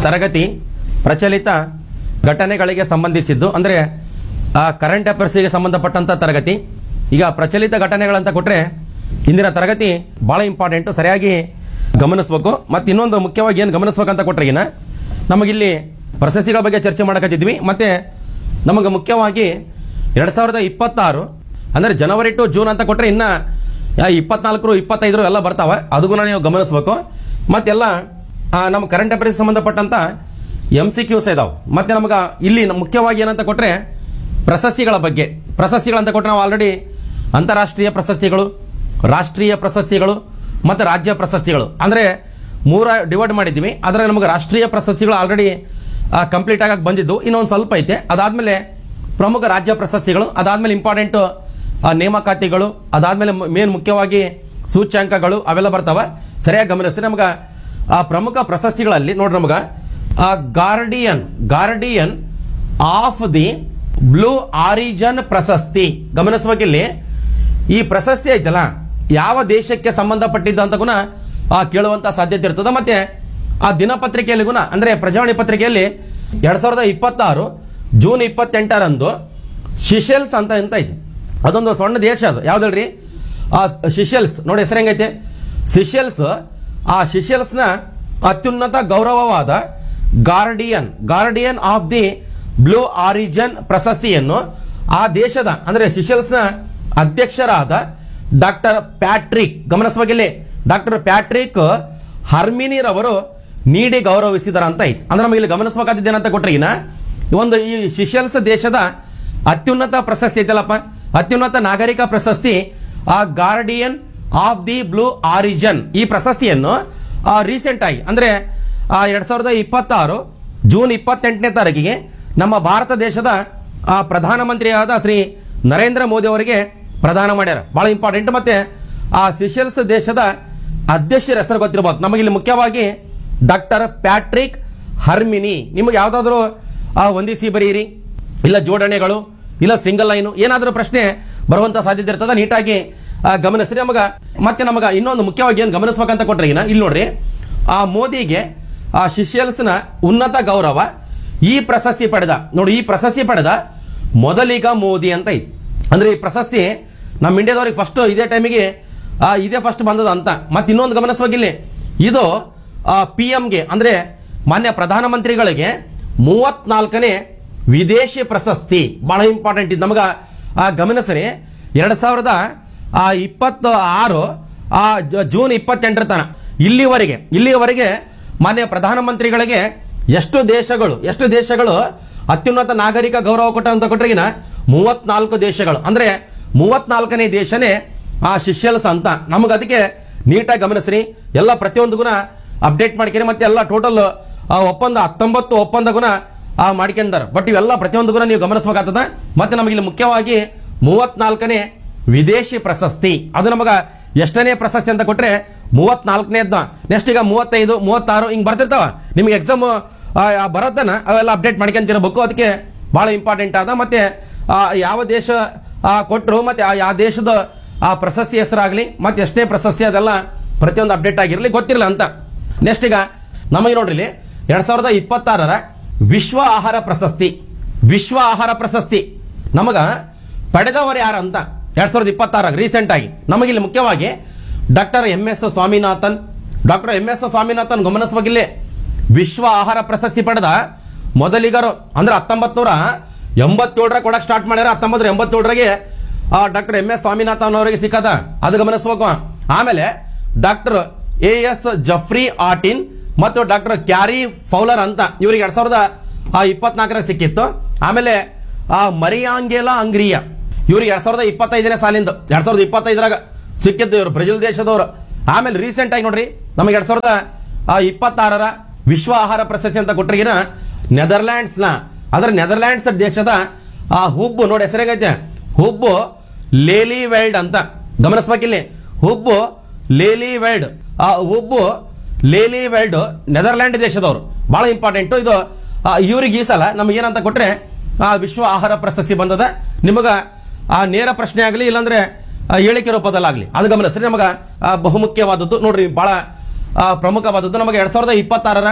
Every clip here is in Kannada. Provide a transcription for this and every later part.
ತರಗತಿ ಪ್ರಚಲಿತ ಘಟನೆಗಳಿಗೆ ಸಂಬಂಧಿಸಿದ್ದು ಅಂದರೆ ಆ ಕರೆಂಟ್ ಅಫೇರ್ಸ್ಗೆ ಸಂಬಂಧಪಟ್ಟಂತ ತರಗತಿ ಈಗ ಪ್ರಚಲಿತ ಘಟನೆಗಳಂತ ಕೊಟ್ರೆ ಇಂದಿನ ತರಗತಿ ಬಹಳ ಇಂಪಾರ್ಟೆಂಟ್ ಸರಿಯಾಗಿ ಗಮನಿಸಬೇಕು ಮತ್ತು ಇನ್ನೊಂದು ಮುಖ್ಯವಾಗಿ ಏನು ಗಮನಿಸ್ಬೇಕಂತ ಕೊಟ್ರೆ ಈಗಿನ ನಮಗಿಲ್ಲಿ ಪ್ರಶಸ್ತಿಗಳ ಬಗ್ಗೆ ಚರ್ಚೆ ಮಾಡಕತ್ತಿದ್ವಿ ಮತ್ತೆ ನಮಗೆ ಮುಖ್ಯವಾಗಿ ಎರಡ್ ಸಾವಿರದ ಇಪ್ಪತ್ತಾರು ಅಂದ್ರೆ ಜನವರಿ ಟು ಜೂನ್ ಅಂತ ಕೊಟ್ರೆ ಇನ್ನ ಯಾ ಇಪ್ಪತ್ನಾಲ್ಕರು ಇಪ್ಪತ್ತೈದರು ಎಲ್ಲ ಬರ್ತಾವ ಅದಕ್ಕೂ ನೀವು ಗಮನಿಸಬೇಕು ಮತ್ತೆಲ್ಲ ಆ, ನಮ್ಮ ಕರೆಂಟ್ ಅಫೇರ್ಸ್ ಸಂಬಂಧಪಟ್ಟಂತ ಎಂ ಸಿ ಕ್ಯೂಸ್ ಇದಾವೆ ಮತ್ತೆ ನಮಗೆ ಇಲ್ಲಿ ನಮ್ ಮುಖ್ಯವಾಗಿ ಏನಂತ ಕೊಟ್ರೆ ಪ್ರಶಸ್ತಿಗಳ ಬಗ್ಗೆ ಪ್ರಶಸ್ತಿಗಳಂತ ಕೊಟ್ರೆ ನಾವು ಆಲ್ರೆಡಿ ಅಂತಾರಾಷ್ಟ್ರೀಯ ಪ್ರಶಸ್ತಿಗಳು ರಾಷ್ಟ್ರೀಯ ಪ್ರಶಸ್ತಿಗಳು ಮತ್ತು ರಾಜ್ಯ ಪ್ರಶಸ್ತಿಗಳು ಅಂದ್ರೆ ಮೂರ ಡಿವೈಡ್ ಮಾಡಿದ್ವಿ ಆದರೆ ನಮಗೆ ರಾಷ್ಟ್ರೀಯ ಪ್ರಶಸ್ತಿಗಳು ಆಲ್ರೆಡಿ ಕಂಪ್ಲೀಟ್ ಆಗಕ್ಕೆ ಬಂದಿದ್ದು ಇನ್ನೊಂದು ಸ್ವಲ್ಪ ಐತೆ ಅದಾದ್ಮೇಲೆ ಪ್ರಮುಖ ರಾಜ್ಯ ಪ್ರಶಸ್ತಿಗಳು ಅದಾದ್ಮೇಲೆ ಇಂಪಾರ್ಟೆಂಟ್ ನೇಮಕಾತಿಗಳು ಅದಾದ್ಮೇಲೆ ಮೇನ್ ಮುಖ್ಯವಾಗಿ ಸೂಚ್ಯಾಂಕಗಳು ಅವೆಲ್ಲ ಬರ್ತಾವ ಸರಿಯಾಗಿ ಗಮನಿಸಿ ನಮಗ ಆ ಪ್ರಮುಖ ಪ್ರಶಸ್ತಿಗಳಲ್ಲಿ ನೋಡ್ರಿ ನಮಗ ಆ guardian guardian of the blue origin ಪ್ರಶಸ್ತಿ ಗಮನಿಸಬೇಕಿಲ್ಲಿ ಈ ಪ್ರಶಸ್ತಿ ಐತಲ್ಲ ಯಾವ ದೇಶಕ್ಕೆ ಸಂಬಂಧಪಟ್ಟಿದ್ದು ಅಂತ ಗುಣ ಆ ಕೇಳುವಂತ ಸಾಧ್ಯತೆ ಇರ್ತದೆ ಮತ್ತೆ ಆ ದಿನಪತ್ರಿಕೆಯಲ್ಲಿ ಗುಣ ಅಂದ್ರೆ ಪ್ರಜಾವಾಣಿ ಪತ್ರಿಕೆಯಲ್ಲಿ ಎರಡ್ ಸಾವಿರದ ಇಪ್ಪತ್ತಾರು ಜೂನ್ ಇಪ್ಪತ್ತೆಂಟರಂದು ಶಿಶೆಲ್ಸ್ ಅಂತ ಎಂತ ಐತಿ ಅದೊಂದು ಸಣ್ಣ ದೇಶ ಅದು ಯಾವ್ದಲ್ರಿ ಆ ಶಿಶೆಲ್ಸ್ ನೋಡಿ ಹೆಸರು ಹೆಂಗೈತೆ ಸಿಶೆಲ್ಸ್ ಆ ಶಿಶೆಲ್ಸ್ನ ಅತ್ಯುನ್ನತ ಗೌರವವಾದ guardian guardian of the blue origin ಪ್ರಶಸ್ತಿಯನ್ನು ಆ ದೇಶದ ಅಂದ್ರೆ ಸಿಶೆಲ್ಸ್ನ ಅಧ್ಯಕ್ಷರಾದ ಡಾಕ್ಟರ್ ಪ್ಯಾಟ್ರಿಕ್ ಗಮನಿಸಬೇಕಿಲ್ಲಿ ಡಾಕ್ಟರ್ ಪ್ಯಾಟ್ರಿಕ್ ಹರ್ಮಿನಿರವರು ನೀಡಿ ಗೌರವಿಸಿದರ ಅಂತ ಐತಿ ಅಂದ್ರೆ ನಮಗೆ ಇಲ್ಲಿ ಗಮನಿಸಬೇಕಾದಿದ್ದೇನಂತ ಕೊಟ್ರೆ ಈಗಿನ ಒಂದು ಈ ಶಿಶೆಲ್ಸ್ ದೇಶದ ಅತ್ಯುನ್ನತ ಪ್ರಶಸ್ತಿ ಐತಲ್ಲಪ್ಪ ಅತ್ಯುನ್ನತ ನಾಗರಿಕ ಪ್ರಶಸ್ತಿ ಆ guardian of the blue origin ಈ ಪ್ರಶಸ್ತಿಯನ್ನು ರೀಸೆಂಟ್ ಆಗಿ ಅಂದ್ರೆ ಆ, ಎರಡ್ ಸಾವಿರದ ಇಪ್ಪತ್ತಾರು ಜೂನ್ ಇಪ್ಪತ್ತೆಂಟನೇ ತಾರೀಕಿಗೆ ನಮ್ಮ ಭಾರತ ದೇಶದ ಆ, ಪ್ರಧಾನಮಂತ್ರಿಯಾದ ಶ್ರೀ ನರೇಂದ್ರ ಮೋದಿ ಅವರಿಗೆ ಪ್ರದಾನ ಮಾಡ್ಯಾರ ಬಹಳ ಇಂಪಾರ್ಟೆಂಟ್ ಮತ್ತೆ ಆ ಸಿಶೆಲ್ಸ್ ದೇಶದ ಅಧ್ಯಕ್ಷರ ಹೆಸರು ಗೊತ್ತಿರಬಹುದು ನಮಗಿಲ್ಲಿ ಮುಖ್ಯವಾಗಿ ಡಾಕ್ಟರ್ ಪ್ಯಾಟ್ರಿಕ್ ಹರ್ಮಿನಿ ನಿಮಗೆ ಯಾವ್ದಾದ್ರು ಆ ಹೊಂದಿಸಿ ಬರೀರಿ ಇಲ್ಲ ಜೋಡಣೆಗಳು ಇಲ್ಲ ಸಿಂಗಲ್ ಲೈನು ಏನಾದರೂ ಪ್ರಶ್ನೆ ಬರುವಂತ ಸಾಧ್ಯತೆ ಇರ್ತದ ನೀಟಾಗಿ ಆ, ಗಮನಿಸ್ರಿ ನಮಗ ಮತ್ತೆ ನಮಗ ಇನ್ನೊಂದು ಮುಖ್ಯವಾಗಿ ಏನು ಗಮನಿಸ್ಬೇಕಂತ ಕೊಟ್ರೆ ಈಗ ಇಲ್ಲಿ ನೋಡ್ರಿ ಆ ಮೋದಿಗೆ ಆ ಶಿಷ್ಯಲ್ಸ್ನ ಉನ್ನತ ಗೌರವ ಈ ಪ್ರಶಸ್ತಿ ಪಡೆದ ನೋಡಿ ಈ ಪ್ರಶಸ್ತಿ ಪಡೆದ ಮೊದಲಿಗ ಮೋದಿ ಅಂತ ಐತಿ ಅಂದ್ರೆ ಈ ಪ್ರಶಸ್ತಿ ನಮ್ಮ ಇಂಡಿಯಾದವ್ರಿಗೆ ಫಸ್ಟ್ ಇದೇ ಟೈಮಿಗೆ ಆ, ಇದೇ ಫಸ್ಟ್ ಬಂದದ ಅಂತ ಮತ್ತೆ ಇನ್ನೊಂದು ಗಮನಿಸ್ಬೇಕಿಲ್ಲಿ ಇದು ಪಿ ಎಂಗೆ ಅಂದ್ರೆ ಮಾನ್ಯ ಪ್ರಧಾನಮಂತ್ರಿಗಳಿಗೆ ಮೂವತ್ನಾಲ್ಕನೇ ವಿದೇಶಿ ಪ್ರಶಸ್ತಿ ಬಹಳ ಇಂಪಾರ್ಟೆಂಟ್ ಇದು ನಮಗ ಆ, ಗಮನಿಸ್ರಿ ಎರಡ್ ಸಾವಿರದ ಆ, ಇಪ್ಪತ್ತ ಆರು ಆ, ಜ- ಜೂನ್ ಇಪ್ಪತ್ತೆಂಟರ ತನ ಇಲ್ಲಿವರೆಗೆ ಇಲ್ಲಿವರೆಗೆ ಮಾನ್ಯ ಪ್ರಧಾನಮಂತ್ರಿಗಳಿಗೆ ಎಷ್ಟು ದೇಶಗಳು ಎಷ್ಟು ದೇಶಗಳು ಅತ್ಯುನ್ನತ ನಾಗರಿಕ ಗೌರವ ಕೊಟ್ಟ ಅಂತ ಕೊಟ್ರಿಗಿನ ಮೂವತ್ನಾಲ್ಕು ದೇಶಗಳು ಅಂದ್ರೆ ಮೂವತ್ನಾಲ್ಕನೇ ದೇಶನೇ ಆ ಶಿಷ್ಯಲ್ಸ್ ಅಂತ ನಮಗೆ ಅದಕ್ಕೆ ನೀಟಾಗಿ ಗಮನಿಸ್ರಿ ಎಲ್ಲ ಪ್ರತಿಯೊಂದು ಗುಣ ಅಪ್ಡೇಟ್ ಮಾಡ್ಕೇರಿ ಮತ್ತೆ ಎಲ್ಲ ಟೋಟಲ್ ಒಪ್ಪಂದ ಹತ್ತೊಂಬತ್ತು ಒಪ್ಪಂದ ಗುಣ ಆ ಮಾಡ್ಕೊಂಡಾರ ಬಟ್ ಇವೆಲ್ಲ ಪ್ರತಿಯೊಂದು ಗುಣ ನೀವು ಗಮನಿಸಬೇಕಾಗ್ತದ ಮತ್ತೆ ನಮಗೆ ಇಲ್ಲಿ ಮುಖ್ಯವಾಗಿ ಮೂವತ್ನಾಲ್ಕನೇ ವಿದೇಶಿ ಪ್ರಶಸ್ತಿ ಅದು ನಮಗ ಎಷ್ಟನೇ ಪ್ರಶಸ್ತಿ ಅಂತ ಕೊಟ್ರೆ ಮೂವತ್ನಾಲ್ಕನೇದ್ನ ನೆಕ್ಸ್ಟ್ ಈಗ ಮೂವತ್ತೈದು ಮೂವತ್ತಾರು ಹಿಂಗ್ ಬರ್ತಿರ್ತಾವ ನಿಮ್ಗೆ ಎಕ್ಸಾಮ್ ಬರತ್ತನ ಅವೆಲ್ಲ ಅಪ್ಡೇಟ್ ಮಾಡ್ಕೊಂತಿರಬೇಕು ಅದಕ್ಕೆ ಬಹಳ ಇಂಪಾರ್ಟೆಂಟ್ ಆದ ಮತ್ತೆ ಆ, ಯಾವ ದೇಶ ಕೊಟ್ಟರು ಮತ್ತೆ ಆ ಯಾವ ದೇಶದ ಆ ಪ್ರಶಸ್ತಿ ಹೆಸರಾಗ್ಲಿ ಮತ್ತೆ ಎಷ್ಟನೇ ಪ್ರಶಸ್ತಿ ಅದೆಲ್ಲ ಪ್ರತಿಯೊಂದು ಅಪ್ಡೇಟ್ ಆಗಿರಲಿ ಗೊತ್ತಿರಲ್ಲ ಅಂತ ನೆಕ್ಸ್ಟ್ ಈಗ ನಮಗೆ ನೋಡ್ರಿ ಇಲ್ಲಿ ಎರಡ್ ಸಾವಿರದ ಇಪ್ಪತ್ತಾರರ ವಿಶ್ವ ಆಹಾರ ಪ್ರಶಸ್ತಿ ವಿಶ್ವ ಆಹಾರ ಪ್ರಶಸ್ತಿ ನಮಗ ಪಡೆದವರು ಯಾರು ಅಂತ ಎರಡ್ ಸಾವಿರದ ಇಪ್ಪತ್ತಾರ ರೀಸೆಂಟ್ ಆಗಿ ನಮಗಿಲ್ಲಿ ಮುಖ್ಯವಾಗಿ doctor M S Swaminathan doctor M S Swaminathan ಗಮನಿಸುವಾಗಿಲ್ಲೇ ವಿಶ್ವ ಆಹಾರ ಪ್ರಶಸ್ತಿ ಪಡೆದ ಮೊದಲಿಗರು ಅಂದ್ರೆ ಹತ್ತೊಂಬತ್ ನೂರ ಎಂಬತ್ತೇಳರ ಕೊಡಕ್ ಸ್ಟಾರ್ಟ್ ಮಾಡ್ಯಾರ ಹತ್ತೊಂಬತ್ತು ಎಂಬತ್ತೇಳರಿಗೆ ಡಾಕ್ಟರ್ ಎಂ ಎಸ್ ಸ್ವಾಮಿನಾಥನ್ ಅವರಿಗೆ ಸಿಕ್ಕದ ಅದು ಗಮನಿಸ್ಬೇಕು ಆಮೇಲೆ ಡಾಕ್ಟರ್ ಎ ಎಸ್ ಜಫ್ರಿ ಆಟಿನ್ ಮತ್ತು ಡಾಕ್ಟರ್ ಕ್ಯಾರಿ ಫೌಲರ್ ಅಂತ ಇವರಿಗೆ ಎರಡ್ ಸಾವಿರದ ಇಪ್ಪತ್ನಾಲ್ಕರ ಸಿಕ್ಕಿತ್ತು ಆಮೇಲೆ ಆ ಮರಿಯಾಂಗೆಲಾ ಅಂಗ್ರಿಯ ಇವ್ರಿಗೆ ಎರಡ್ ಸಾವಿರದ ಇಪ್ಪತ್ತೈದನೇ ಸಾಲಿಂದ ಎರಡ್ ಸಾವಿರದ ಇಪ್ಪತ್ತೈದರಾಗ ಸಿಕ್ಕಿದ್ದು ಇವರು ಬ್ರೆಜಿಲ್ ದೇಶದವರು ಆಮೇಲೆ ರೀಸೆಂಟ್ ಆಗಿ ನೋಡ್ರಿ ನಮಗೆ ಎರಡ್ ಸಾವಿರದ ಆ, ಇಪ್ಪತ್ತಾರರ ವಿಶ್ವ ಆಹಾರ ಪ್ರಶಸ್ತಿ ಅಂತ ಕೊಟ್ಟರಿಗಿನ ನೆದರ್ಲ್ಯಾಂಡ್ಸ್ ನ ಅದರ ನೆದರ್ಲ್ಯಾಂಡ್ಸ್ ದೇಶದ ಆ ಹುಬ್ಬು ನೋಡಿ ಹೆಸರೇಗೈತೆ ಹುಬ್ಬು ಲೇಲಿ ವೆಲ್ಡ್ ಅಂತ ಗಮನಿಸ್ಬೇಕಿಲ್ಲಿ ಹುಬ್ಬು ಲೇಲಿ ವೆಲ್ಡ್ ಆ ಹುಬ್ಬು ಲೇಲಿ ವೆಲ್ಡ್ ನೆದರ್ಲ್ಯಾಂಡ್ ದೇಶದವರು ಬಹಳ ಇಂಪಾರ್ಟೆಂಟ್ ಇದು ಆ, ಇವ್ರಿಗೆ ಈ ಸಲ ನಮ್ಗೆ ಏನಂತ ಕೊಟ್ರೆ ಆ ವಿಶ್ವ ಆಹಾರ ಪ್ರಶಸ್ತಿ ಬಂದದ ನಿಮಗ ಆ ನೇರ ಪ್ರಶ್ನೆ ಆಗಲಿ ಇಲ್ಲಾಂದ್ರೆ ಆ, ಹೇಳಿಕೆ ರೂಪದಲ್ಲಾಗಲಿ ಅದು ಗಮನಿಸ್ರಿ ನಮಗ ಆ, ಬಹುಮುಖ್ಯವಾದದ್ದು ನೋಡ್ರಿ ಬಹಳ ಆ, ಪ್ರಮುಖವಾದದ್ದು ನಮಗೆ ಎರಡ್ ಸಾವಿರದ ಇಪ್ಪತ್ತಾರರ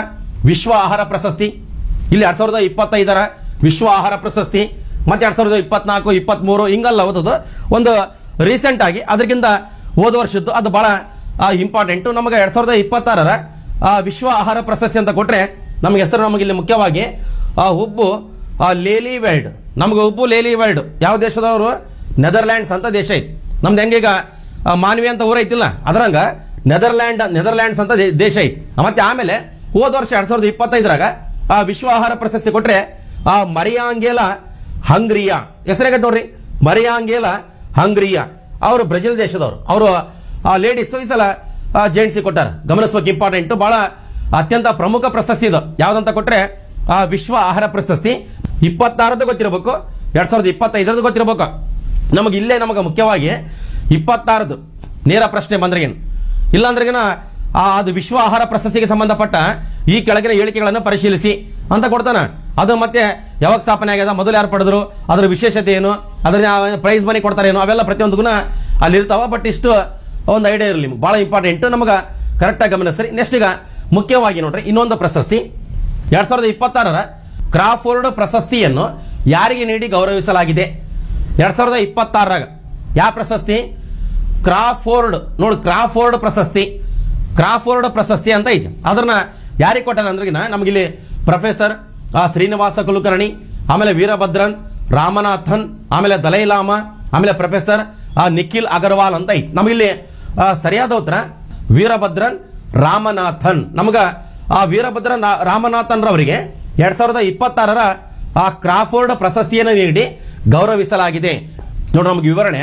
ವಿಶ್ವ ಆಹಾರ ಪ್ರಶಸ್ತಿ ಇಲ್ಲಿ ಎರಡ್ ಸಾವಿರದ ಇಪ್ಪತ್ತೈದರ ವಿಶ್ವ ಆಹಾರ ಪ್ರಶಸ್ತಿ ಮತ್ತೆ ಎರಡ್ ಸಾವಿರದ ಇಪ್ಪತ್ನಾಲ್ಕು ಇಪ್ಪತ್ಮೂರು ಹಿಂಗಲ್ಲ ಓದೋದು ಒಂದು ರೀಸೆಂಟ್ ಆಗಿ ಅದಕ್ಕಿಂತ ಹೋದ ವರ್ಷದ್ದು ಅದು ಬಹಳ ಇಂಪಾರ್ಟೆಂಟ್ ನಮಗೆ ಎರಡ್ ಸಾವಿರದ ಇಪ್ಪತ್ತಾರರ ಆ, ವಿಶ್ವ ಆಹಾರ ಪ್ರಶಸ್ತಿ ಅಂತ ಕೊಟ್ರೆ ನಮಗೆ ಹೆಸರು ನಮಗೆ ಇಲ್ಲಿ ಮುಖ್ಯವಾಗಿ ಆ, ಉಬ್ಬು ಆ, ಲೇಲಿ ವೆಲ್ಡ್ ನಮಗೆ ಉಬ್ಬು ಲೇಲಿ ವೆಲ್ಡ್ ಯಾವ ದೇಶದವರು ನೆದರ್ಲ್ಯಾಂಡ್ಸ್ ಅಂತ ದೇಶ ಐತಿ ನಮ್ದು ಹೆಂಗೀಗ ಆ, ಮಾನ್ವಿ ಅಂತ ಊರ ಐತಿಲ್ಲ ಅದರಂಗ ನೆದರ್ಲ್ಯಾಂಡ್ ನೆದರ್ಲ್ಯಾಂಡ್ಸ್ ಅಂತ ದೇ- ದೇಶ ಐತಿ ಮತ್ತೆ ಆಮೇಲೆ ಹೋದ ವರ್ಷ ಎರಡ್ ಸಾವಿರದ ಇಪ್ಪತ್ತೈದರಾಗ ಆ ವಿಶ್ವ ಆಹಾರ ಪ್ರಶಸ್ತಿ ಕೊಟ್ರೆ ಆ ಮರಿಯಾಂಗೇಲ ಹಂಗ್ರಿಯಾ ಹೆಸರಾಗತ್ತೆ ನೋಡ್ರಿ ಮರಿಯಾಂಗೇಲ ಹಂಗ್ರಿಯಾ ಅವರು ಬ್ರೆಜಿಲ್ ದೇಶದವರು ಅವರು ಆ ಲೇಡೀಸ್ ಈ ಸಲ ಜೆಂಟ್ಸಿ ಕೊಟ್ಟಾರ ಗಮನಿಸ್ಬೇಕು ಇಂಪಾರ್ಟೆಂಟ್ ಬಹಳ ಅತ್ಯಂತ ಪ್ರಮುಖ ಪ್ರಶಸ್ತಿ ಇದು ಯಾವ್ದಂತ ಕೊಟ್ರೆ ಆ ವಿಶ್ವ ಆಹಾರ ಪ್ರಶಸ್ತಿ ಇಪ್ಪತ್ತಾರದ್ದು ಗೊತ್ತಿರಬೇಕು ಎರಡ್ ಸಾವಿರದ ಇಪ್ಪತ್ತೈದರದ್ದು ಗೊತ್ತಿರಬೇಕು ನಮಗೆ ಇಲ್ಲೇ ನಮಗೆ ಮುಖ್ಯವಾಗಿ ಇಪ್ಪತ್ತಾರದು ನೇರ ಪ್ರಶ್ನೆ ಬಂದ್ರಿಗೇನು ಇಲ್ಲಾಂದ್ರಿಗಿನ ಆ ಅದು ವಿಶ್ವ ಆಹಾರ ಪ್ರಶಸ್ತಿಗೆ ಸಂಬಂಧಪಟ್ಟ ಈ ಕೆಳಗಿನ ಹೇಳಿಕೆಗಳನ್ನು ಪರಿಶೀಲಿಸಿ ಅಂತ ಕೊಡ್ತಾನ ಅದು ಮತ್ತೆ ಯಾವಾಗ ಸ್ಥಾಪನೆ ಆಗ್ಯದ ಮೊದಲು ಯಾರು ಪಡೆದ್ರು ಅದರ ವಿಶೇಷತೆ ಏನು ಅದರ ಪ್ರೈಸ್ ಮನಿ ಕೊಡ್ತಾರೆ ಏನು ಅವೆಲ್ಲ ಪ್ರತಿಯೊಂದಕ್ಕೂ ಅಲ್ಲಿ ಇರ್ತಾವ ಬಟ್ ಇಷ್ಟು ಒಂದು ಐಡಿಯಾ ಇರಲಿ ನಿಮ್ಗೆ ಭಾಳ ಇಂಪಾರ್ಟೆಂಟ್ ನಮಗೆ ಕರೆಕ್ಟಾಗಿ ಗಮನಿಸ್ರಿ ನೆಕ್ಸ್ಟ್ ಈಗ ಮುಖ್ಯವಾಗಿ ನೋಡ್ರಿ ಇನ್ನೊಂದು ಪ್ರಶಸ್ತಿ ಎರಡ್ ಸಾವಿರದ ಇಪ್ಪತ್ತಾರರ ಕ್ರಾಫೋರ್ಡ್ ಪ್ರಶಸ್ತಿಯನ್ನು ಯಾರಿಗೆ ನೀಡಿ ಗೌರವಿಸಲಾಗಿದೆ ಎರಡ್ ಸಾವಿರದ ಇಪ್ಪತ್ತಾರರಾಗ ಯಾವ ಪ್ರಶಸ್ತಿ ಕ್ರಾಫೋರ್ಡ್ ನೋಡಿ ಕ್ರಾಫೋರ್ಡ್ ಪ್ರಶಸ್ತಿ ಕ್ರಾಫೋರ್ಡ್ ಪ್ರಶಸ್ತಿ ಅಂತ ಐತಿ ಅದನ್ನ ಯಾರಿಗೆ ಕೊಟ್ಟಾನ ಅಂದ್ರಿಗಿನ ನಮಗಿಲ್ಲಿ ಪ್ರೊಫೆಸರ್ ಆ, ಶ್ರೀನಿವಾಸ ಕುಲಕರ್ಣಿ ಆಮೇಲೆ ವೀರಭದ್ರನ್ ರಾಮನಾಥನ್ ಆಮೇಲೆ ದಲೈಲಾಮ ಆಮೇಲೆ ಪ್ರೊಫೆಸರ್ ಆ, ನಿಖಿಲ್ ಅಗರ್ವಾಲ್ ಅಂತ ಐತಿ ನಮಗಿಲ್ಲಿ ಆ, ಸರಿಯಾದ ಉತ್ತರ ವೀರಭದ್ರನ್ ರಾಮನಾಥನ್ ನಮಗ ಆ ವೀರಭದ್ರನ್ ರಾ- ರಾಮನಾಥನ್ ರವರಿಗೆ ಎರಡ್ ಸಾವಿರದ ಇಪ್ಪತ್ತಾರರ ಆ ಕ್ರಾಫೋರ್ಡ್ ಪ್ರಶಸ್ತಿಯನ್ನು ನೀಡಿ ಗೌರವಿಸಲಾಗಿದೆ ನೋಡಿ ನಮಗೆ ವಿವರಣೆ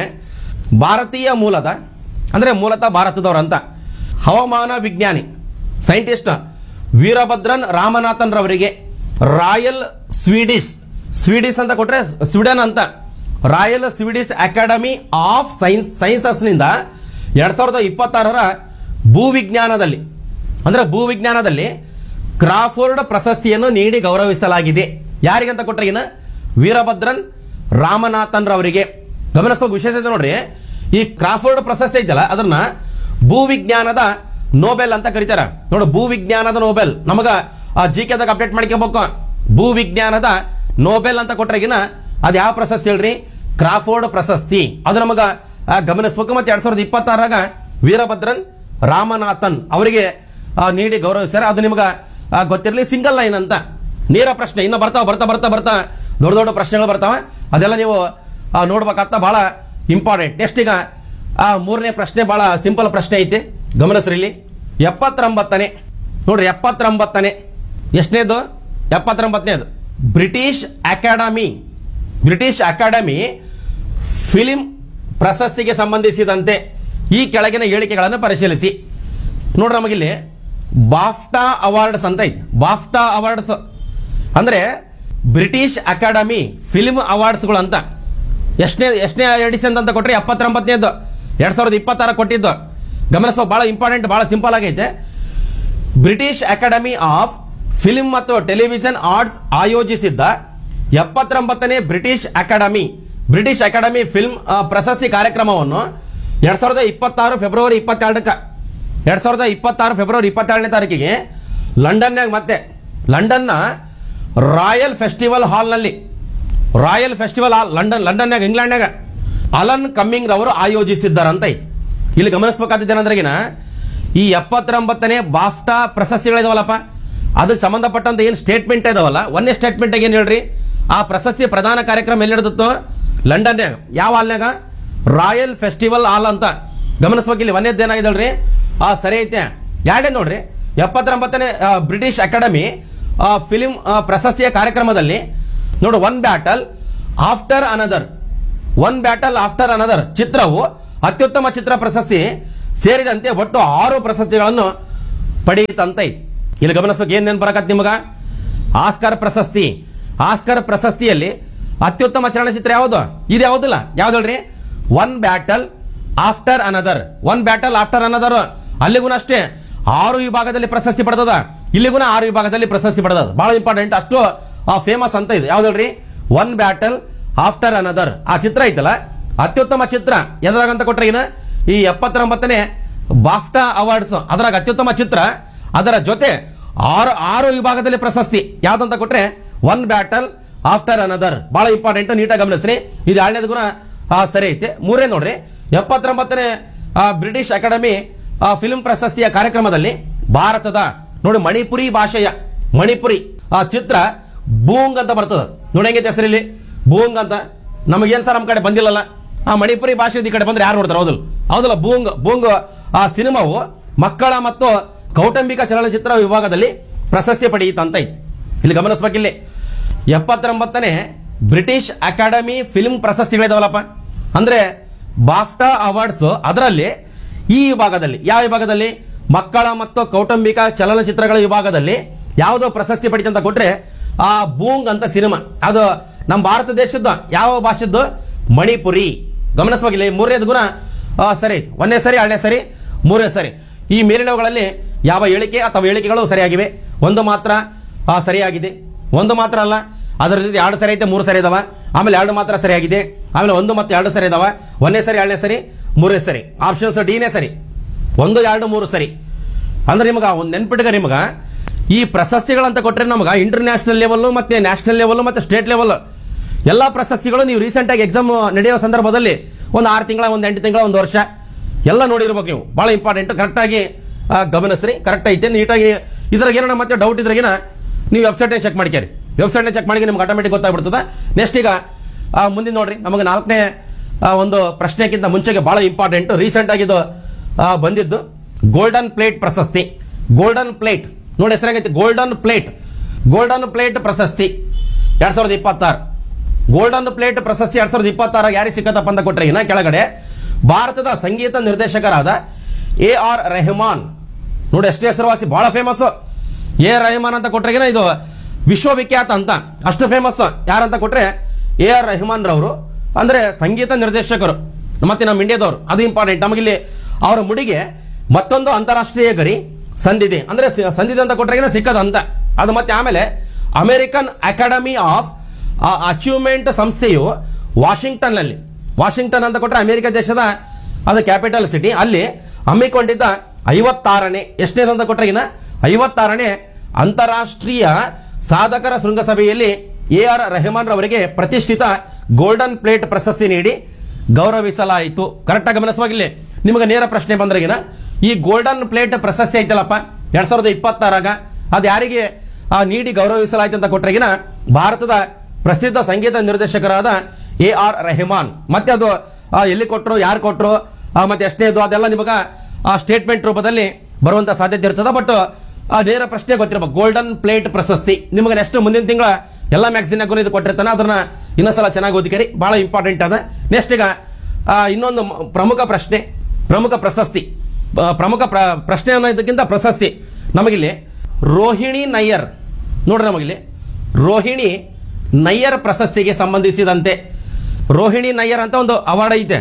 ಭಾರತೀಯ ಮೂಲದ ಅಂದ್ರೆ ಮೂಲತಃ ಭಾರತದವರಂತ ಹವಾಮಾನ ವಿಜ್ಞಾನಿ ಸೈಂಟಿಸ್ಟ್ ವೀರಭದ್ರನ್ ರಾಮನಾಥನ್ ರವರಿಗೆ ರಾಯಲ್ ಸ್ವೀಡಿಶ್ ಸ್ವೀಡಿಶ್ ಅಂತ ಕೊಟ್ರೆ ಸ್ವೀಡನ್ ಅಂತ royal Swedish academy of science sciences ನಿಂದ ಎರಡ್ ಸಾವಿರದ ಇಪ್ಪತ್ತಾರರ ಭೂವಿಜ್ಞಾನದಲ್ಲಿ ಅಂದ್ರೆ ಭೂವಿಜ್ಞಾನದಲ್ಲಿ ಕ್ರಾಫೋರ್ಡ್ ಪ್ರಶಸ್ತಿಯನ್ನು ನೀಡಿ ಗೌರವಿಸಲಾಗಿದೆ ಯಾರಿಗಂತ ಕೊಟ್ರೆ ಇನ್ನ ವೀರಭದ್ರನ್ ರಾಮನಾಥನ್ ರವರಿಗೆ ಗಮನಿಸುವ ವಿಶೇಷತೆ ನೋಡ್ರಿ ಈ ಕ್ರಾಫೋರ್ಡ್ ಪ್ರಶಸ್ತಿ ಐತಲ್ಲ ಅದನ್ನ ಭೂವಿಜ್ಞಾನದ ನೋಬೆಲ್ ಅಂತ ಕರೀತಾರ ನೋಡು ಭೂವಿಜ್ಞಾನದ ನೋಬೆಲ್ ನಮಗ ಜಿ ಕೆದಾಗ ಅಪ್ಡೇಟ್ ಮಾಡ್ಕೋಬೇಕು ಭೂವಿಜ್ಞಾನದ ನೋಬೆಲ್ ಅಂತ ಕೊಟ್ರೆಗಿನ ಅದು ಯಾವ ಪ್ರಶಸ್ತಿ ಹೇಳ್ರಿ ಕ್ರಾಫೋರ್ಡ್ ಪ್ರಶಸ್ತಿ ಅದು ನಮಗ ಆ, ಗಮನಿಸ್ಬೇಕು ಮತ್ತೆ ಎರಡ್ ಸಾವಿರದ ಇಪ್ಪತ್ತಾರಾಗ ವೀರಭದ್ರನ್ ರಾಮನಾಥನ್ ಅವರಿಗೆ ಆ, ನೀಡಿ ಗೌರವಿಸ್ತಾರೆ ಅದು ನಿಮಗ ಆ, ಗೊತ್ತಿರಲಿ ಸಿಂಗಲ್ ಲೈನ್ ಅಂತ ನೇರ ಪ್ರಶ್ನೆ ಇನ್ನು ಬರ್ತಾವ ಬರ್ತಾ ಬರ್ತಾ ಬರ್ತಾ ದೊಡ್ಡ ದೊಡ್ಡ ಪ್ರಶ್ನೆಗಳು ಬರ್ತಾವ ಅದೆಲ್ಲ ನೀವು ಆ, ನೋಡ್ಬೇಕಾಗ್ತಾ ಬಹಳ ಇಂಪಾರ್ಟೆಂಟ್ ನೆಕ್ಸ್ಟ್ ಈಗ ಆ ಮೂರನೇ ಪ್ರಶ್ನೆ ಬಹಳ ಸಿಂಪಲ್ ಪ್ರಶ್ನೆ ಐತಿ ಗಮನಿಸ್ರಿ ಇಲ್ಲಿ ಎಪ್ಪತ್ತೊಂಬತ್ತನೇ ನೋಡ್ರಿ ಎಪ್ಪತ್ತೊಂಬತ್ತನೇ ಎಷ್ಟನೇದು ಎಪ್ಪತ್ತೊಂಬತ್ತನೇದು British academy British academy film ಪ್ರಶಸ್ತಿಗೆ ಸಂಬಂಧಿಸಿದಂತೆ ಈ ಕೆಳಗಿನ ಹೇಳಿಕೆಗಳನ್ನು ಪರಿಶೀಲಿಸಿ ನೋಡ್ರಿ ನಮಗಿಲ್ಲಿ ಬಾಫ್ಟಾ ಅವಾರ್ಡ್ಸ್ ಅಂತ ಐತಿ ಬಾಫ್ಟಾ ಅವಾರ್ಡ್ಸ್ ಅಂದ್ರೆ ಬ್ರಿಟಿಷ್ ಅಕಾಡೆಮಿ ಫಿಲ್ಮ್ ಅವಾರ್ಡ್ಸ್ಗಳು ಅಂತ ಎಷ್ಟನೇ ಎಷ್ಟನೇ ಎಡಿಷನ್ ಅಂತ ಕೊಟ್ರೆ ಎಪ್ಪತ್ತೊಂಬತ್ತನೇದು ಎರಡ್ ಸಾವಿರದ ಇಪ್ಪತ್ತಾರ ಕೊಟ್ಟಿದ್ದು ಗಮನಿಸೋ ಬಹಳ ಇಂಪಾರ್ಟೆಂಟ್ ಬಹಳ ಸಿಂಪಲ್ ಆಗೈತೆ ಬ್ರಿಟಿಷ್ ಅಕಾಡೆಮಿ ಆಫ್ ಫಿಲ್ಮ್ ಮತ್ತು ಟೆಲಿವಿಷನ್ ಆರ್ಟ್ಸ್ ಆಯೋಜಿಸಿದ್ದ ಎಪ್ಪತ್ತೊಂಬತ್ತನೇ British academy British academy film ಆ, ಪ್ರಶಸ್ತಿ ಕಾರ್ಯಕ್ರಮವನ್ನು ಎರಡ್ ಸಾವಿರದ ಇಪ್ಪತ್ತಾರು ಫೆಬ್ರವರಿ ಇಪ್ಪತ್ತೆರಡಕ್ಕೆ ಎರಡ್ ಸಾವಿರದ ಇಪ್ಪತ್ತಾರು ಫೆಬ್ರವರಿ ಇಪ್ಪತ್ತೆರಡನೇ ತಾರೀಕಿಗೆ ಲಂಡನ್ಯಾಗ ಮತ್ತೆ ಲಂಡನ್ನ ರಾಯಲ್ ಫೆಸ್ಟಿವಲ್ ಹಾಲ್ನಲ್ಲಿ ರಾಯಲ್ ಫೆಸ್ಟಿವಲ್ ಹಾಲ್ ಲಂಡನ್ ಲಂಡನ್ಯಾಗ ಇಂಗ್ಲೆಂಡ್ನಾಗ ಅಲನ್ ಕಮ್ಮಿಂಗ್ ರವರು ಆಯೋಜಿಸಿದ್ದಾರಂತ ಐತಿ. ಇಲ್ಲಿ ಗಮನಿಸಬೇಕಾದದ್ದೇನಂದ್ರೆಗಿನ ಈ ಎಪ್ಪತ್ತೊಂಬತ್ತನೇ ಬಾಫ್ಟಾ ಪ್ರಶಸ್ತಿಗಳಿದಾವಲ್ಲಪ್ಪ ಅದಕ್ಕೆ ಸಂಬಂಧಪಟ್ಟಂತ ಏನು ಸ್ಟೇಟ್ಮೆಂಟ್ ಇದಾವಲ್ಲ ಒಂದೇ ಸ್ಟೇಟ್ಮೆಂಟ್ ಏನ್ ಹೇಳ್ರಿ ಆ ಪ್ರಶಸ್ತಿ ಪ್ರಧಾನ ಕಾರ್ಯಕ್ರಮ ಎಲ್ಲಿ ನಡೆದಿತ್ತು ಲಂಡನ್ಯಾಗ ಯಾವ ಹಾಲ್ನಾಗ ರಾಯಲ್ ಫೆಸ್ಟಿವಲ್ ಹಾಲ್ ಅಂತ ಗಮನಿಸ್ಬೇಕು ಇಲ್ಲಿ ಒಂದೇದ್ದು ಏನಾಗಿದಲ್ರಿ ಆ ಸರಿ ಐತೆ ಎರಡೇ ನೋಡ್ರಿ ಎಪ್ಪತ್ತೊಂಬತ್ತನೇ ಆ, ಬ್ರಿಟಿಷ್ ಅಕಾಡೆಮಿ ಆ, ಫಿಲಿಂ ಆ, ಪ್ರಶಸ್ತಿಯ ಕಾರ್ಯಕ್ರಮದಲ್ಲಿ ನೋಡು one battle after another one battle after another ಚಿತ್ರವು ಅತ್ಯುತ್ತಮ ಚಿತ್ರ ಪ್ರಶಸ್ತಿ ಸೇರಿದಂತೆ ಒಟ್ಟು ಆರು ಪ್ರಶಸ್ತಿಗಳನ್ನು ಪಡೆಯುತ್ತಂತೆ ಇಲ್ಲಿ ಗಮನಿಸಬೇಕು ಏನ್ ನೆನ್ ಬರಕತ್ ನಿಮಗ ಆಸ್ಕರ್ ಪ್ರಶಸ್ತಿ ಆಸ್ಕರ್ ಪ್ರಶಸ್ತಿಯಲ್ಲಿ ಅತ್ಯುತ್ತಮ ಚಲನಚಿತ್ರ ಯಾವುದು ಇದು ಯಾವುದಿಲ್ಲ ಯಾವ್ದು ಹೇಳ್ರಿ one battle after another one battle after another ಅಲ್ಲಿಗೂ ಅಷ್ಟೇ ಆರು ವಿಭಾಗದಲ್ಲಿ ಪ್ರಶಸ್ತಿ ಪಡೆದದ ಇಲ್ಲಿಗೂ ಆರು ವಿಭಾಗದಲ್ಲಿ ಪ್ರಶಸ್ತಿ ಪಡೆದದ ಬಹಳ ಇಂಪಾರ್ಟೆಂಟ್ ಅಷ್ಟು ಫೇಮಸ್ ಅಂತ ಇದೆ ಯಾವ್ದು ಹೇಳ್ರಿ ಒನ್ ಬ್ಯಾಟಲ್ ಆಫ್ಟರ್ ಅನದರ್ ಆ ಚಿತ್ರ ಐತಲ್ಲ ಅತ್ಯುತ್ತಮ ಚಿತ್ರ ಎದ್ರಾಗಂತ ಕೊಟ್ರೆ ಏನ ಈ ಎಪ್ಪತ್ತೊಂಬತ್ತನೇ ಬಾಫ್ಟಾ ಅವಾರ್ಡ್ಸ್ ಅದರಾಗ ಅತ್ಯುತ್ತಮ ಚಿತ್ರ ಅದರ ಜೊತೆ ಆರು ಆರು ವಿಭಾಗದಲ್ಲಿ ಪ್ರಶಸ್ತಿ ಯಾವ್ದಂತ ಕೊಟ್ರೆ ಒನ್ ಬ್ಯಾಟಲ್ ಆಫ್ಟರ್ ಅನದರ್ ಬಹಳ ಇಂಪಾರ್ಟೆಂಟ್ ನೀಟಾಗಿ ಗಮನಿಸ್ರಿ ಇದು ಎರಡನೇದು ಗುಣ ಆ, ಸರಿ ಐತೆ ಮೂರೇ ನೋಡ್ರಿ ಎಪ್ಪತ್ತೊಂಬತ್ತನೇ ಆ, ಬ್ರಿಟಿಷ್ ಅಕಾಡೆಮಿ ಆ, ಫಿಲ್ಮ್ ಪ್ರಶಸ್ತಿಯ ಕಾರ್ಯಕ್ರಮದಲ್ಲಿ ಭಾರತದ ನೋಡಿ ಮಣಿಪುರಿ ಭಾಷೆಯ ಮಣಿಪುರಿ ಆ ಚಿತ್ರ ಬೂಂಗ್ ಅಂತ ಬರ್ತದ ನೋಡಿ ಹೆಂಗೈತೆ ಹೆಸರಲ್ಲಿ ಬೂಂಗ್ ಅಂತ ನಮಗೇನ್ ಸರ್ ನಮ್ಮ ಕಡೆ ಬಂದಿಲ್ಲಲ್ಲ ಆ ಮಣಿಪುರಿ ಭಾಷೆ ಈ ಕಡೆ ಬಂದ್ರೆ ಯಾರು ನೋಡ್ತಾರೆ ಹೌದಲ್ಲ ಹೌದಲ್ಲ ಬೂಂಗ್ ಬೂಂಗ್ ಆ ಸಿನಿಮಾವು ಮಕ್ಕಳ ಮತ್ತು ಕೌಟುಂಬಿಕ ಚಲನಚಿತ್ರ ವಿಭಾಗದಲ್ಲಿ ಪ್ರಶಸ್ತಿ ಪಡೆಯಿತಂತ ಐತಿ ಇಲ್ಲಿ ಗಮನಿಸ್ಬೇಕಿಲ್ಲಿ ಎಪ್ಪತ್ತೊಂಬತ್ತನೇ ಬ್ರಿಟಿಷ್ ಅಕಾಡೆಮಿ ಫಿಲ್ಮ್ ಪ್ರಶಸ್ತಿಗಳಿದಾವಲ್ಲಪ್ಪ ಅಂದ್ರೆ ಬಾಫ್ಟಾ ಅವಾರ್ಡ್ಸ್ ಅದರಲ್ಲಿ ಈ ವಿಭಾಗದಲ್ಲಿ ಯಾವ ವಿಭಾಗದಲ್ಲಿ ಮಕ್ಕಳ ಮತ್ತು ಕೌಟುಂಬಿಕ ಚಲನಚಿತ್ರಗಳ ವಿಭಾಗದಲ್ಲಿ ಯಾವುದೋ ಪ್ರಶಸ್ತಿ ಪಡಿತಂತ ಕೊಟ್ರೆ ಆ ಬೂಂಗ್ ಅಂತ ಸಿನಿಮಾ ಅದು ನಮ್ಮ ಭಾರತ ದೇಶದ ಯಾವ ಭಾಷೆದ್ದು ಮಣಿಪುರಿ ಗಮನಿಸವಾಗಿಲ್ಲ ಈ ಮೂರನೇದು ಗುಣ ಆ, ಸರಿ ಒಂದೇ ಸರಿ ಎರಡನೇ ಸರಿ ಮೂರನೇ ಸರಿ ಈ ಮೇಲಿನವುಗಳಲ್ಲಿ ಯಾವ ಹೇಳಿಕೆ ಅಥವಾ ಹೇಳಿಕೆಗಳು ಸರಿಯಾಗಿವೆ ಒಂದು ಮಾತ್ರ ಆ, ಸರಿಯಾಗಿದೆ ಒಂದು ಮಾತ್ರ ಅಲ್ಲ ಅದರ ಜೊತೆ ಎರಡು ಸರಿ ಐತೆ ಮೂರು ಸರಿ ಇದಾವ ಆಮೇಲೆ ಎರಡು ಮಾತ್ರ ಸರಿಯಾಗಿದೆ ಆಮೇಲೆ ಒಂದು ಮತ್ತು ಎರಡು ಸರಿ ಇದಾವ ಒಂದೇ ಸರಿ ಎರಡನೇ ಸರಿ ಮೂರನೇ ಸರಿ ಆಪ್ಷನ್ಸ್ ಡಿನೇ ಸರಿ ಒಂದು ಎರಡು ಮೂರು ಸರಿ ಅಂದ್ರೆ ನಿಮಗ ಒಂದು ನೆನ್ಪಿಟ್ಗ ನಿಮಗ ಈ ಪ್ರಶಸ್ತಿಗಳಂತ ಕೊಟ್ರೆ ನಮಗ ಇಂಟರ್ನ್ಯಾಷನಲ್ ಲೆವೆಲ್ ಮತ್ತೆ ನ್ಯಾಷನಲ್ ಲೆವೆಲ್ ಮತ್ತೆ ಸ್ಟೇಟ್ ಲೆವೆಲ್ ಎಲ್ಲಾ ಪ್ರಶಸ್ತಿಗಳು ನೀವು ರೀಸೆಂಟ್ ಆಗಿ ಎಕ್ಸಾಮ್ ನಡೆಯೋ ಸಂದರ್ಭದಲ್ಲಿ ಒಂದು ಆರು ತಿಂಗಳ ಒಂದು ಎಂಟು ತಿಂಗಳ ಒಂದು ವರ್ಷ ಎಲ್ಲ ನೋಡಿರ್ಬೇಕು ನೀವು ಬಹಳ ಇಂಪಾರ್ಟೆಂಟ್ ಕರೆಕ್ಟಾಗಿ ಗಮನಿಸ್ರಿ ಕರೆಕ್ಟ್ ಐತೆ ನೀಟಾಗಿ ಇದ್ರಾಗ ಏನಾರ ಮತ್ತೆ ಡೌಟ್ ಇದ್ರಾಗಿನ ನೀವು ವೆಬ್ಸೈಟ್ನ ಚೆಕ್ ಮಾಡ್ಕೇರಿ ವೆಬ್ಸೈಟ್ನ ಚೆಕ್ ಮಾಡಿ ನಿಮ್ಗೆ ಆಟೋಮೆಟಿಕ್ ಗೊತ್ತಾಗ್ಬಿಡ್ತದೆ ನೆಕ್ಸ್ಟ್ ಈಗ ಆ, ಮುಂದಿನ ನೋಡ್ರಿ ನಮಗೆ ನಾಲ್ಕನೇ ಆ, ಒಂದು ಪ್ರಶ್ನೆಗಿಂತ ಮುಂಚೆಗೆ ಬಹಳ ಇಂಪಾರ್ಟೆಂಟ್ ರೀಸೆಂಟ್ ಆಗಿದ್ದು ಆ, ಬಂದಿದ್ದು ಗೋಲ್ಡನ್ ಪ್ಲೇಟ್ ಪ್ರಶಸ್ತಿ ಗೋಲ್ಡನ್ ಪ್ಲೇಟ್ ನೋಡಿ ಹೆಸರಾಗೈತಿ ಗೋಲ್ಡನ್ ಪ್ಲೇಟ್ ಗೋಲ್ಡನ್ ಪ್ಲೇಟ್ ಪ್ರಶಸ್ತಿ ಎರಡ್ ಸಾವಿರದ ಇಪ್ಪತ್ತಾರು ಗೋಲ್ಡನ್ ಪ್ಲೇಟ್ ಪ್ರಶಸ್ತಿ ಎರಡ್ ಸಾವಿರದ ಇಪ್ಪತ್ತಾರ ಯಾರಿಗೆ ಸಿಕ್ಕತ್ತಪ್ಪ ಅಂತ ಕೊಟ್ರೆ ಇನ್ನ ಕೆಳಗಡೆ ಭಾರತದ ಸಂಗೀತ ನಿರ್ದೇಶಕರಾದ ಎ ಆರ್ ರೆಹಮಾನ್ ನೋಡಿ ಎಷ್ಟೇ ಹೆಸರುವಾಸಿ ಬಹಳ ಫೇಮಸ್ ಎ ರೆಹಮಾನ್ ಅಂತ ಕೊಟ್ರೆಗಿನ ಇದು ವಿಶ್ವವಿಖ್ಯಾತ ಅಂತ ಅಷ್ಟು ಫೇಮಸ್ ಯಾರಂತ ಕೊಟ್ರೆ ಎ ಆರ್ ರೆಹಮಾನ್ ರವರು ಅಂದ್ರೆ ಸಂಗೀತ ನಿರ್ದೇಶಕರು ಮತ್ತೆ ನಮ್ಮ ಇಂಡಿಯಾದವರು ಅದು ಇಂಪಾರ್ಟೆಂಟ್ ನಮಗಿಲ್ಲಿ ಅವರ ಮುಡಿಗೆ ಮತ್ತೊಂದು ಅಂತಾರಾಷ್ಟ್ರೀಯ ಗರಿ ಸಂದಿದೆ ಅಂದ್ರೆ ಸಿ- ಸಂದಿದೆ ಅಂತ ಕೊಟ್ರೆಗಿನ ಸಿಕ್ಕದ ಅಂತ ಅದು ಮತ್ತೆ ಆಮೇಲೆ ಅಮೆರಿಕನ್ ಅಕಾಡೆಮಿ ಆಫ್ ಅಚೀವ್ಮೆಂಟ್ ಸಂಸ್ಥೆಯು ವಾಷಿಂಗ್ಟನ್ ನಲ್ಲಿ ವಾಷಿಂಗ್ಟನ್ ಅಂತ ಕೊಟ್ರೆ ಅಮೆರಿಕ ದೇಶದ ಅದು ಕ್ಯಾಪಿಟಲ್ ಸಿಟಿ ಅಲ್ಲಿ ಹಮ್ಮಿಕೊಂಡಿದ್ದ ಐವತ್ತಾರನೇ ಎಷ್ಟನೇದು ಅಂತ ಕೊಟ್ರೆ ಇನ್ನ ಐವತ್ತಾರನೇ ಅಂತಾರಾಷ್ಟ್ರೀಯ ಸಾಧಕರ ಶೃಂಗಸಭೆಯಲ್ಲಿ ಎ ಆರ್ ರೆಹಮಾನ್ ರವರಿಗೆ ಪ್ರತಿಷ್ಠಿತ ಗೋಲ್ಡನ್ ಪ್ಲೇಟ್ ಪ್ರಶಸ್ತಿ ನೀಡಿ ಗೌರವಿಸಲಾಯಿತು ಕರೆಕ್ಟಾಗಿ ಗಮನಿಸುವಾಗಿಲ್ಲಿ ನಿಮಗೆ ನೇರ ಪ್ರಶ್ನೆ ಬಂದ್ರಗಿನ ಈ ಗೋಲ್ಡನ್ ಪ್ಲೇಟ್ ಪ್ರಶಸ್ತಿ ಐತಲ್ಲಪ್ಪ ಎರಡ್ ಸಾವಿರದ ಇಪ್ಪತ್ತಾರಾಗ ಅದು ಯಾರಿಗೆ ಆ, ನೀಡಿ ಗೌರವಿಸಲಾಯ್ತು ಅಂತ ಕೊಟ್ರೆಗಿನ ಭಾರತದ ಪ್ರಸಿದ್ಧ ಸಂಗೀತ ನಿರ್ದೇಶಕರಾದ ಎ ಆರ್ ರೆಹಮಾನ್ ಮತ್ತೆ ಅದು ಆ, ಎಲ್ಲಿ ಕೊಟ್ಟರು ಯಾರು ಕೊಟ್ಟರು ಮತ್ತೆ ಎಷ್ಟನೇದು ಅದೆಲ್ಲ ನಿಮಗ ಆ ಸ್ಟೇಟ್ಮೆಂಟ್ ರೂಪದಲ್ಲಿ ಬರುವಂತ ಸಾಧ್ಯತೆ ಇರ್ತದೆ ಬಟ್ ಆ ನೇರ ಪ್ರಶ್ನೆ ಗೊತ್ತಿರಬೇಕು ಗೋಲ್ಡನ್ ಪ್ಲೇಟ್ ಪ್ರಶಸ್ತಿ ನಿಮಗೆ ನೆಕ್ಸ್ಟ್ ಮುಂದಿನ ತಿಂಗಳ ಎಲ್ಲ ಮ್ಯಾಗ್ಝಿನ್ ಇದು ಕೊಟ್ಟಿರ್ತಾನೆ ಅದನ್ನ ಇನ್ನೊಂದ್ಸಲ ಚೆನ್ನಾಗಿ ಓದಿಕರಿ ಬಹಳ ಇಂಪಾರ್ಟೆಂಟ್ ಅದ ನೆಕ್ಸ್ಟ್ ಈಗ ಆ, ಇನ್ನೊಂದು ಮ- ಪ್ರಮುಖ ಪ್ರಶ್ನೆ ಪ್ರಮುಖ ಪ್ರಶಸ್ತಿ ಆ, ಪ್ರಮುಖ ಪ್ರ- ಪ್ರಶ್ನೆ ಅನ್ನೋದಕ್ಕಿಂತ ಪ್ರಶಸ್ತಿ ನಮಗಿಲ್ಲಿ ರೋಹಿಣಿ ನಯ್ಯರ್ ನೋಡ್ರಿ ನಮಗಿಲ್ಲಿ ರೋಹಿಣಿ ನಯ್ಯರ್ ಪ್ರಶಸ್ತಿಗೆ ಸಂಬಂಧಿಸಿದಂತೆ ರೋಹಿಣಿ ನಯ್ಯರ್ ಅಂತ ಒಂದು ಅವಾರ್ಡ್ ಐತೆ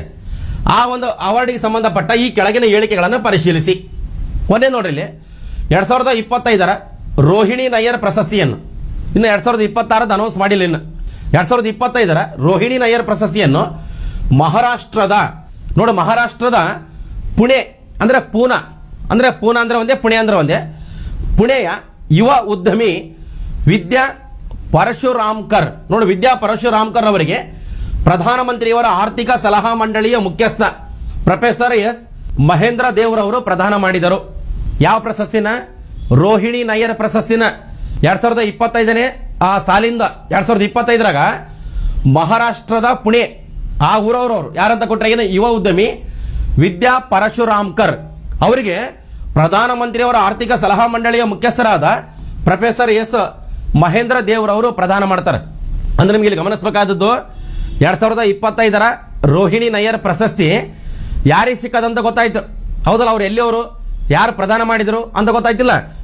ಆ ಒಂದು ಅವಾರ್ಡಿಗೆ ಸಂಬಂಧಪಟ್ಟ ಈ ಕೆಳಗಿನ ಹೇಳಿಕೆಗಳನ್ನು ಪರಿಶೀಲಿಸಿ ಒಂದೇ ನೋಡ್ರಿ ಇಲ್ಲಿ ಎರಡ್ ಸಾವಿರದ ಇಪ್ಪತ್ತೈದರ ರೋಹಿಣಿ ನಯ್ಯರ್ ಪ್ರಶಸ್ತಿಯನ್ನು ಇನ್ನು ಎರಡ್ ಸಾವಿರದ ಇಪ್ಪತ್ತಾರದ ಅನೌನ್ಸ್ ಮಾಡಿಲ್ಲ ಇನ್ನು ಎರಡ್ ಸಾವಿರದ ಇಪ್ಪತ್ತೈದರ ರೋಹಿಣಿ ನಯ್ಯರ್ ಪ್ರಶಸ್ತಿಯನ್ನು ಮಹಾರಾಷ್ಟ್ರದ ನೋಡು ಮಹಾರಾಷ್ಟ್ರದ ಪುಣೆ ಅಂದ್ರೆ ಪೂನಾ ಅಂದ್ರೆ ಪೂನಾ ಅಂದ್ರೆ ಒಂದೇ ಪುಣೆ ಅಂದ್ರೆ ಒಂದೇ ಪುಣೆಯ ಯುವ ಉದ್ಯಮಿ ವಿದ್ಯಾ ಪರಶುರಾಮ್ಕರ್ ನೋಡಿ ವಿದ್ಯಾ ಪರಶುರಾಮ್ಕರ್ ಅವರಿಗೆ ಪ್ರಧಾನಮಂತ್ರಿಯವರ ಆರ್ಥಿಕ ಸಲಹಾ ಮಂಡಳಿಯ ಮುಖ್ಯಸ್ಥ ಪ್ರೊಫೆಸರ್ ಎಸ್ ಮಹೇಂದ್ರ ದೇವ್ರವರು ಪ್ರದಾನ ಮಾಡಿದರು ಯಾವ ಪ್ರಶಸ್ತಿನ ರೋಹಿಣಿ ನಯ್ಯರ್ ಪ್ರಶಸ್ತಿನ ಎರಡ್ ಸಾವಿರದ ಇಪ್ಪತ್ತೈದನೇ ಆ ಸಾಲಿಂದ ಎರಡ್ ಸಾವಿರದ ಇಪ್ಪತ್ತೈದರಾಗ ಮಹಾರಾಷ್ಟ್ರದ ಪುಣೆ ಆ ಊರವರವರು ಯಾರಂತ ಕೊಟ್ರೆ ಏನು ಯುವ ಉದ್ಯಮಿ ವಿದ್ಯಾ ಪರಶುರಾಮ್ಕರ್ ಅವರಿಗೆ ಪ್ರಧಾನಮಂತ್ರಿಯವರ ಆರ್ಥಿಕ ಸಲಹಾ ಮಂಡಳಿಯ ಮುಖ್ಯಸ್ಥರಾದ ಪ್ರೊಫೆಸರ್ ಎಸ್ ಮಹೇಂದ್ರ ದೇವ್ರವರು ಪ್ರದಾನ ಮಾಡ್ತಾರೆ ಅಂದ್ರೆ ನಿಮ್ಗೆ ಇಲ್ಲಿ ಗಮನಿಸಬೇಕಾದದ್ದು ಎರಡ್ ಸಾವಿರದ ಇಪ್ಪತ್ತೈದರ ರೋಹಿಣಿ ನಯ್ಯರ್ ಪ್ರಶಸ್ತಿ ಯಾರಿಗೆ ಸಿಕ್ಕದಂತ ಗೊತ್ತಾಯ್ತು ಹೌದಲ್ಲ ಅವ್ರು ಎಲ್ಲಿಯವರು ಯಾರು ಪ್ರದಾನ ಮಾಡಿದ್ರು ಅಂತ ಗೊತ್ತಾಯ್ತಿಲ್ಲ